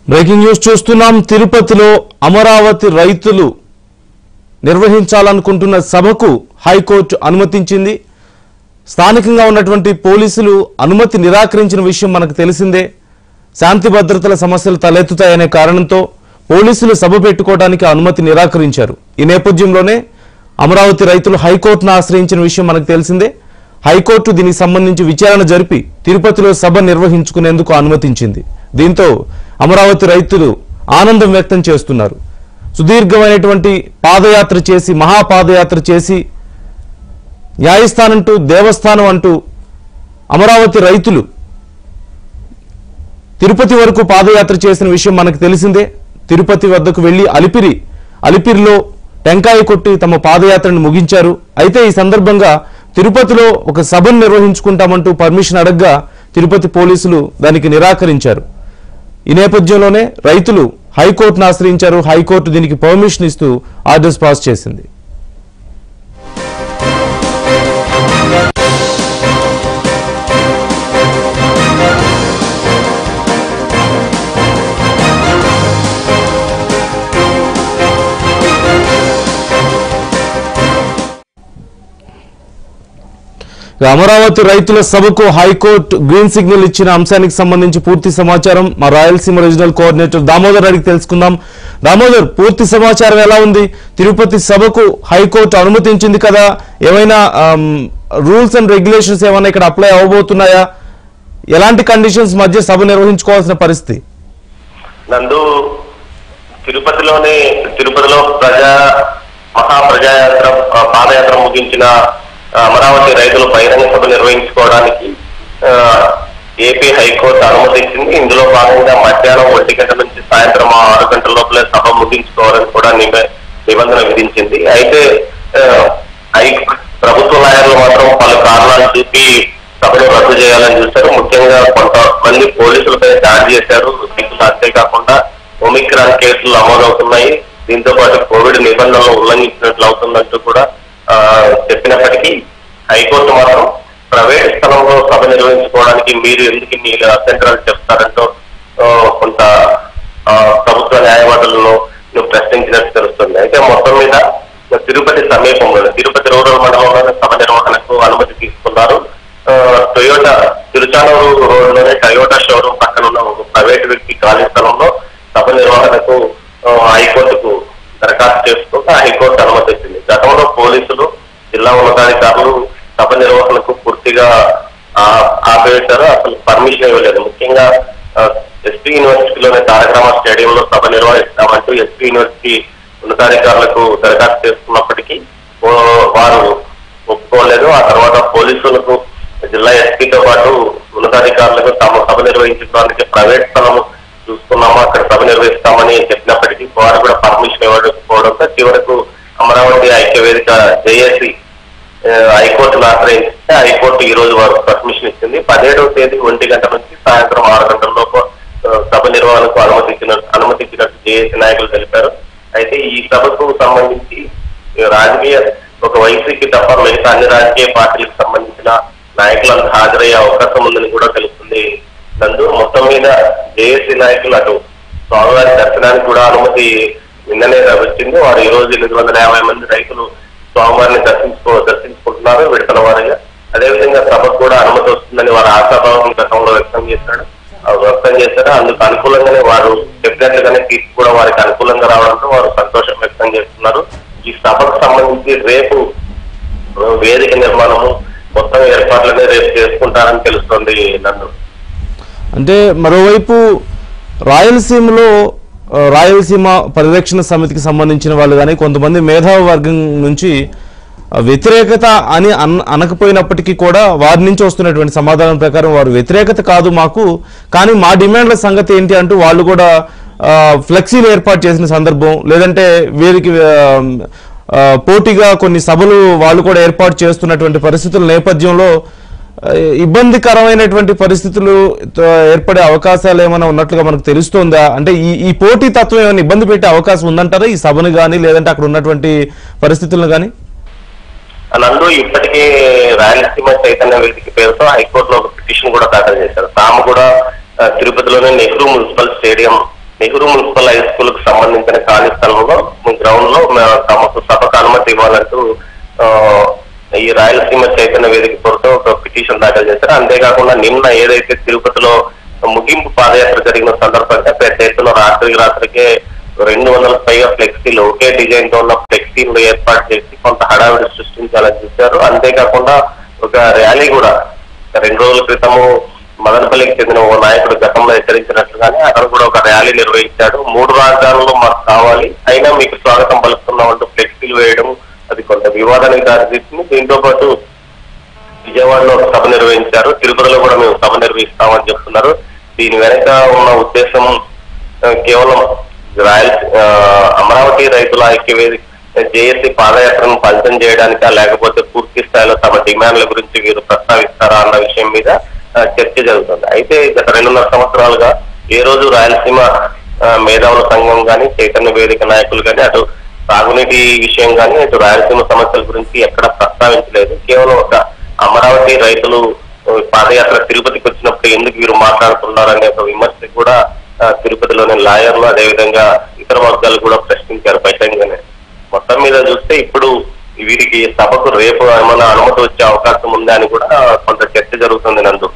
breaking news చూస్తున్నాం తిరుపతిలో అమరావతి రైతులు నిర్వహించాలనుకుంటున్న సభకు హైకోర్టు అనుమతించింది స్థానికంగా ఉన్నటువంటి పోలీసులు అనుమతి నిరాకరించిన విషయం మనకు తెలిసిందే శాంతి భద్రతల సమస్యలు తలెత్తుతాయనే కారణంతో పోలీసులు సభ పెట్టుకోవడానికి అనుమతి నిరాకరించారు ఈ నేపథ్యంలోనే అమరావతి రైతులు హైకోర్టును ఆశ్రయించిన విషయం మనకు తెలిసిందే హైకోర్టు దీనికి సంబంధించి విచారణ జరిపి తిరుపతిలో సభ నిర్వహించుకునేందుకు అనుమతించింది దీంతో అమరావతి రైతులు ఆనందం వ్యక్తం చేస్తున్నారు సుదీర్ఘమైనటువంటి పాదయాత్ర చేసి మహాపాదయాత్ర చేసి న్యాయస్థానం అంటూ దేవస్థానం అంటూ అమరావతి రైతులు తిరుపతి వరకు పాదయాత్ర చేసిన విషయం మనకు తెలిసిందే తిరుపతి వద్దకు వెళ్లి అలిపిరి అలిపిరిలో టెంకాయ కొట్టి తమ పాదయాత్రను ముగించారు అయితే ఈ సందర్భంగా తిరుపతిలో ఒక సభను నిర్వహించుకుంటామంటూ పర్మిషన్ అడగ్గా తిరుపతి పోలీసులు దానికి నిరాకరించారు ఈ నేపథ్యంలోనే రైతులు హైకోర్టును ఆశ్రయించారు హైకోర్టు దీనికి పర్మిషన్ ఇస్తూ ఆర్డర్స్ పాస్ చేసింది ఇక అమరావతి రైతుల సభకు హైకోర్టు గ్రీన్ సిగ్నల్ ఇచ్చిన అంశానికి సంబంధించి పూర్తి సమాచారం మా రాయలసీమ రీజనల్ కోఆర్డినేటర్ దామోదర్ అడిగి తెలుసుకుందాం దామోదర్ పూర్తి సమాచారం ఎలా ఉంది తిరుపతి సభకు హైకోర్టు అనుమతించింది కదా ఏమైనా రూల్స్ అండ్ రెగ్యులేషన్స్ ఏమైనా ఇక్కడ అప్లై అవ్వబోతున్నాయా ఎలాంటి కండిషన్స్ మధ్య సభ నిర్వహించుకోవాల్సిన పరిస్థితి నందు తిరుపతిలోని తిరుపతిలో ప్రజా మహా ప్రజాయాత్ర ఆ, పాదయాత్ర ముగించిన ఆ, అమరావతి రైతులు బహిరంగ సభ నిర్వహించుకోవడానికి ఆ, ఏపీ హైకోర్టు అనుమతించింది ఇందులో భాగంగా మధ్యాహ్నం ఒంటి గంట నుంచి సాయంత్రం ఆరు గంటల లోపలే సభ ముగించుకోవాలని కూడా నిబ- నిబంధన విధించింది అయితే ఆ, హై ప్రభుత్వ లాయర్లు మాత్రం పలు కారణాలు చూపి సభను రద్దు చేయాలని చూశారు ముఖ్యంగా కొంతమంది పోలీసులపై దాడి చేశారు రైతులు అంతేకాకుండా ఒమిక్రాన్ కేసులు నమోదవుతున్నాయి దీంతో పాటు కోవిడ్ నిబంధనలు ఉల్లంఘించినట్లు అవుతుందంటూ కూడా ఆ, చెప్పినప్పటికీ హైకోర్టు మాత్రం ప్రైవేట్ స్థలంలో సభ నిర్వహించుకోవడానికి మీరు ఎందుకు మీ అభ్యంతరాలు చెప్తారంటూ ఆ, కొంత ఆ, ప్రభుత్వ న్యాయవాదులను నువ్వు ప్రశ్నించినట్టు తెలుస్తుంది అయితే మొత్తం మీద తిరుపతి సమీపంలో తిరుపతి రూరల్ మండలంలోనే సభ నిర్వహణకు అనుమతి తీసుకున్నారు ఆ, టొయోటా తిరుచానూరు రోడ్లోనే టొయోటా షోరూమ్ పక్కన ఉన్న ఒక ప్రైవేట్ వ్యక్తి ఖాళీ స్థలంలో సభ నిర్వహణకు ఆ, హైకోర్టుకు దరఖాస్తు చేసుకుంటే హైకోర్టు అనుమతి ఇచ్చింది గతంలో పోలీసులు జిల్లా ఉన్నతాధికారులు సభ నిర్వహణకు పూర్తిగా ఆ, ఆపేశారు అసలు పర్మిషన్ ఇవ్వలేదు ముఖ్యంగా ఎస్పీ యూనివర్సిటీలోని తారక రామ స్టేడియంలో సభ నిర్వహిస్తామంటూ ఎస్పీ యూనివర్సిటీ ఉన్నతాధికారులకు దరఖాస్తు చేసుకున్నప్పటికీ ఓ, వారు ఒప్పుకోలేదు ఆ తర్వాత పోలీసులకు జిల్లా ఎస్పీతో పాటు ఉన్నతాధికారులకు తమ సభ నిర్వహించడానికి ప్రైవేట్ స్థలం చూసుకున్నాము అక్కడ సభ నిర్వహిస్తామని చెప్పినప్పటికీ వారు కూడా పర్మిషన్ ఇవ్వకపోవడంతో చివరకు అమరావతి ఐక్య వేదిక జేఏసీ ఆ, హైకోర్టును ఆశ్రయించితే హైకోర్టు ఈ రోజు వారు పర్మిషన్ ఇచ్చింది పదిహేడవ తేదీ ఒంటి గంట నుంచి సాయంత్రం ఆరు గంటల లోపు ఆ, సభ నిర్వహణకు అనుమతించినట్టు అనుమతించినట్టు జేఏసీ నాయకులు తెలిపారు అయితే ఈ సభకు సంబంధించి ఈ రాజకీయ ఒక వైసీపీ తప్ప మిగతా అన్ని రాజకీయ పార్టీలకు సంబంధించిన నాయకులంతా హాజరయ్యే అవకాశం ఉందని కూడా తెలుస్తుంది నందు మొత్తం మీద జేఏసీ నాయకులు అటు స్వామివారి దర్శనానికి కూడా అనుమతి నిన్ననే వచ్చింది వారు ఈ రోజు ఎనిమిది వందల యాభై మంది రైతులు స్వామివారిని దర్శించుకో దర్శించుకుంటున్నారు విడతల వారిగా అదేవిధంగా సభకు కూడా అనుమతి వస్తుందని వారు ఆశాభావం గతంలో వ్యక్తం చేశాడు ఆ వ్యక్తం చేశారు అందుకు అనుకూలంగానే వారు చెప్పినట్లుగానే తీర్పు కూడా వారికి అనుకూలంగా రావడంతో వారు సంతోషం వ్యక్తం చేస్తున్నారు ఈ సభకు సంబంధించి రేపు ఆ, వేదిక నిర్మాణము మొత్తం ఏర్పాట్లనే రేపు చేసుకుంటారని తెలుస్తుంది నన్ను అంటే మరోవైపు రాయలసీమలో ఆ, రాయలసీమ పరిరక్షణ సమితికి సంబంధించిన వాళ్ళు కానీ కొంతమంది మేధావి వర్గం నుంచి ఆ, వ్యతిరేకత అని అన్ అనకపోయినప్పటికీ కూడా వారి నుంచి వస్తున్నటువంటి సమాధానం ప్రకారం వారు వ్యతిరేకత కాదు మాకు కానీ మా డిమాండ్ల సంగతి ఏంటి అంటూ వాళ్ళు కూడా ఆ, ఫ్లెక్సీలు ఏర్పాటు చేసిన సందర్భం లేదంటే వీరికి ఆ, ఆ, పోటీగా కొన్ని సభలు వాళ్ళు కూడా ఏర్పాటు చేస్తున్నటువంటి పరిస్థితుల నేపథ్యంలో ఆ, ఇబ్బందికరమైనటువంటి పరిస్థితులు త- ఏర్పడే అవకాశాలు ఏమైనా ఉన్నట్లుగా మనకు తెలుస్తోందా అంటే ఈ ఈ పోటీ తత్వం ఏమైనా ఇబ్బంది పెట్టే అవకాశం ఉందంటారా ఈ సభను కానీ లేదంటే అక్కడ ఉన్నటువంటి పరిస్థితులను కానీ నందు ఇప్పటికే రాయలసీమ చైతన్య వేదిక పేరుతో హైకోర్టులో ఒక పిటిషన్ కూడా దాఖలు చేశారు తాము కూడా ఆ, తిరుపతిలోని Nehru municipal stadium Nehru municipal high school కు సంబంధించిన ఖాళీ స్థలంలో గ్రౌండ్ లో మ- తమకు సభకు అనుమతి ఇవ్వాలంటూ ఆ, ఈ రాయలసీమ చైతన్య వేదిక కోరుతూ ఒక పిటిషన్ దాఖలు చేశారు అంతేకాకుండా నిన్న ఏదైతే తిరుపతిలో ముగింపు పాదయాత్ర జరిగిన సందర్భంగా పెద్ద ఎత్తున రాత్రికి రాత్రికే రెండు వందల పైగా ఫ్లెక్సీలు ఒకే డిజైన్ తో ఉన్న ఫ్లెక్సీలు ఏర్పాటు చేసి కొంత హడావిడి సృష్టించాలని చూశారు అంతేకాకుండా ఒక ర్యాలీ కూడా రెండు రోజుల క్రితము మదనపల్లికి చెందిన ఓ నాయకుడు గతంలో హెచ్చరించినట్లుగానే అక్కడ కూడా ఒక ర్యాలీ నిర్వహించాడు మూడు రాజధానులు మాకు కావాలి అయినా మీకు స్వాగతం పలుకుతున్నామంటూ ఫ్లెక్సీలు వేయడం అది కొంత వివాదానికి దారితీసింది దీంతో పాటు విజయవాడలో ఒక సభ నిర్వహించారు తిరుపతిలో కూడా మేము సభ నిర్వహిస్తామని చెప్తున్నారు దీని వెనక ఉన్న ఉద్దేశం ఆ, కేవలం రాయల్ ఆ, అమరావతి రైతుల ఐక్యవేది జేఏసీ పాదయాత్రను ఫలితం చేయడానికా లేకపోతే పూర్తి స్థాయిలో తమ డిమాండ్ల గురించి వీరు ప్రస్తావిస్తారా అన్న విషయం మీద ఆ, చర్చ జరుగుతుంది అయితే గత రెండున్నర సంవత్సరాలుగా ఏ రోజు రాయలసీమ ఆ, మేధావుల సంఘం కానీ చైతన్య వేదిక నాయకులు కానీ అటు సాగునీటి విషయం కానీ ఇటు రాయలసీమ సమస్యల గురించి ఎక్కడ ప్రస్తావించలేదు కేవలం ఒక అమరావతి రైతులు ఆ, పాదయాత్ర తిరుపతికి వచ్చినప్పుడు ఎందుకు వీరు మాట్లాడుతున్నారనే ఒక విమర్శ కూడా ఆ, తిరుపతిలోని లాయర్లు అదేవిధంగా ఇతర వర్గాలు కూడా ప్రశ్నించారు బహిరంగంగానే మొత్తం మీద చూస్తే ఇప్పుడు వీరికి సభకు రేపు ఏమైనా అనుమతి వచ్చే అవకాశం ఉందా అని కూడా కొంత చర్చ జరుగుతుంది నందు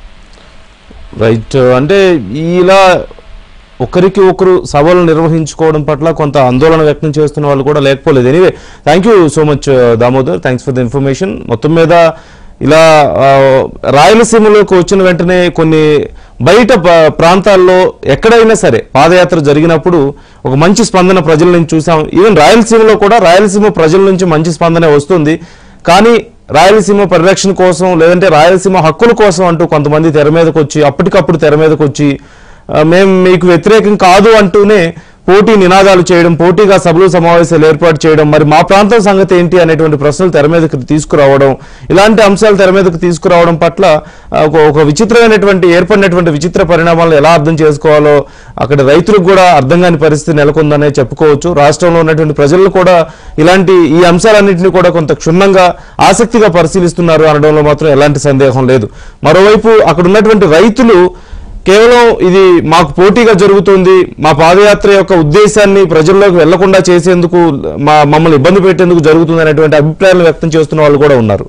రైట్ అంటే ఇలా ఒకరికి ఒకరు సభలు నిర్వహించుకోవడం పట్ల కొంత ఆందోళన వ్యక్తం చేస్తున్న వాళ్ళు కూడా లేకపోలేదు anyway thank you so much Damodar thanks for the information మొత్తం మీద ఇలా ఆ, రాయలసీమలోకి వచ్చిన వెంటనే కొన్ని బయట ప- ప్రాంతాల్లో ఎక్కడైనా సరే పాదయాత్ర జరిగినప్పుడు ఒక మంచి స్పందన ప్రజల నుంచి చూసాం ఈవెన్ రాయలసీమలో కూడా రాయలసీమ ప్రజల నుంచి మంచి స్పందనే వస్తుంది కానీ రాయలసీమ పరిరక్షణ కోసం లేదంటే రాయలసీమ హక్కుల కోసం అంటూ కొంతమంది తెర మీదకి వచ్చి అప్పటికప్పుడు తెర మీదకి వచ్చి ఆ, మేము మీకు వ్యతిరేకం కాదు అంటూనే పోటీ నినాదాలు చేయడం పోటీగా సభలు సమావేశాలు ఏర్పాటు చేయడం మరి మా ప్రాంతం సంగతి ఏంటి అనేటువంటి ప్రశ్నలు తెర మీదకి తీసుకురావడం ఇలాంటి అంశాలు తెర మీదకి తీసుకురావడం పట్ల ఆ, ఒక ఒక విచిత్రమైనటువంటి ఏర్పడినటువంటి విచిత్ర పరిణామాలను ఎలా అర్థం చేసుకోవాలో అక్కడ రైతులకు కూడా అర్థం కాని పరిస్థితి నెలకొందనే చెప్పుకోవచ్చు రాష్ట్రంలో ఉన్నటువంటి ప్రజలు కూడా ఇలాంటి ఈ అంశాలన్నింటినీ కూడా కొంత క్షుణ్ణంగా ఆసక్తిగా పరిశీలిస్తున్నారు అనడంలో మాత్రం ఎలాంటి సందేహం లేదు మరోవైపు అక్కడ ఉన్నటువంటి రైతులు కేవలం ఇది మాకు పోటీగా జరుగుతుంది మా పాదయాత్ర యొక్క ఉద్దేశాన్ని ప్రజల్లోకి వెళ్లకుండా చేసేందుకు మా మమ్మల్ని ఇబ్బంది పెట్టేందుకు జరుగుతుంది అనేటువంటి అభిప్రాయాలు వ్యక్తం చేస్తున్న వాళ్ళు కూడా ఉన్నారు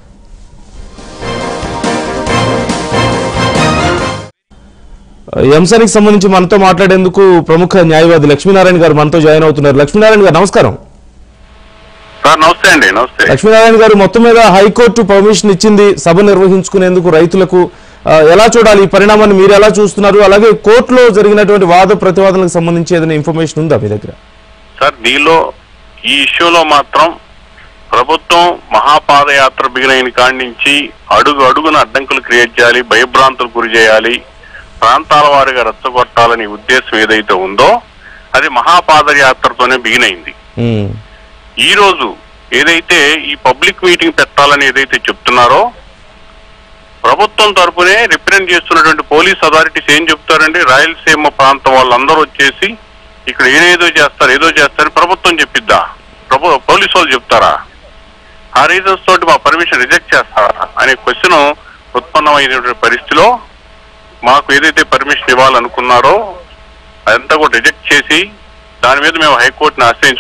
ఈ అంశానికి సంబంధించి మనతో మాట్లాడేందుకు ప్రముఖ న్యాయవాది లక్ష్మీనారాయణ గారు మనతో జాయిన్ అవుతున్నారు లక్ష్మీనారాయణ గారు నమస్కారం సార్ నమస్తే అండి నమస్తే లక్ష్మీనారాయణ గారు మొత్తం మీద హైకోర్టు పర్మిషన్ ఇచ్చింది సభ నిర్వహించుకునేందుకు రైతులకు ఆ, ఎలా చూడాలి ఈ పరిణామాన్ని మీరు ఎలా చూస్తున్నారు అలాగే కోర్టులో జరిగినటువంటి వాద ప్రతివాదనలకు సంబంధించి ఏదైనా ఇన్ఫర్మేషన్ ఉందా మీ దగ్గర సార్ దీనిలో ఈ ఇష్యూలో మాత్రం ప్రభుత్వం మహాపాదయాత్ర బిగినైన కాడి నుంచి అడుగు అడుగున అడ్డంకులు క్రియేట్ చేయాలి భయభ్రాంతులు గురి చేయాలి ప్రాంతాల వారిగా రెచ్చగొట్టాలని ఉద్దేశం ఏదైతే ఉందో అది మహాపాదయాత్రతోనే బిగినైంది ఉమ్, ఈ రోజు ఏదైతే ఈ పబ్లిక్ మీటింగ్ పెట్టాలని ఏదైతే చెప్తున్నారో ప్రభుత్వం తరపునే రిప్రజెంట్ చేస్తున్నటువంటి పోలీస్ అథారిటీస్ ఏం చెప్తారండి రాయలసీమ ప్రాంతం వాళ్ళందరూ వచ్చేసి ఇక్కడ ఏదేదో చేస్తారు ఏదో చేస్తారు ప్రభుత్వం చెప్పిద్దా ప్రభు పోలీసు వాళ్ళు చెప్తారా ఆ రీజన్స్ తోటి మా పర్మిషన్ రిజెక్ట్ చేస్తారా అనే క్వశ్చన్ ఉత్పన్నమైనటువంటి పరిస్థితిలో మాకు ఏదైతే పర్మిషన్ ఇవ్వాలనుకున్నారో అదంతా కూడా రిజెక్ట్ చేసి దాని మీద మేము హైకోర్టుని ఆశ్రయించ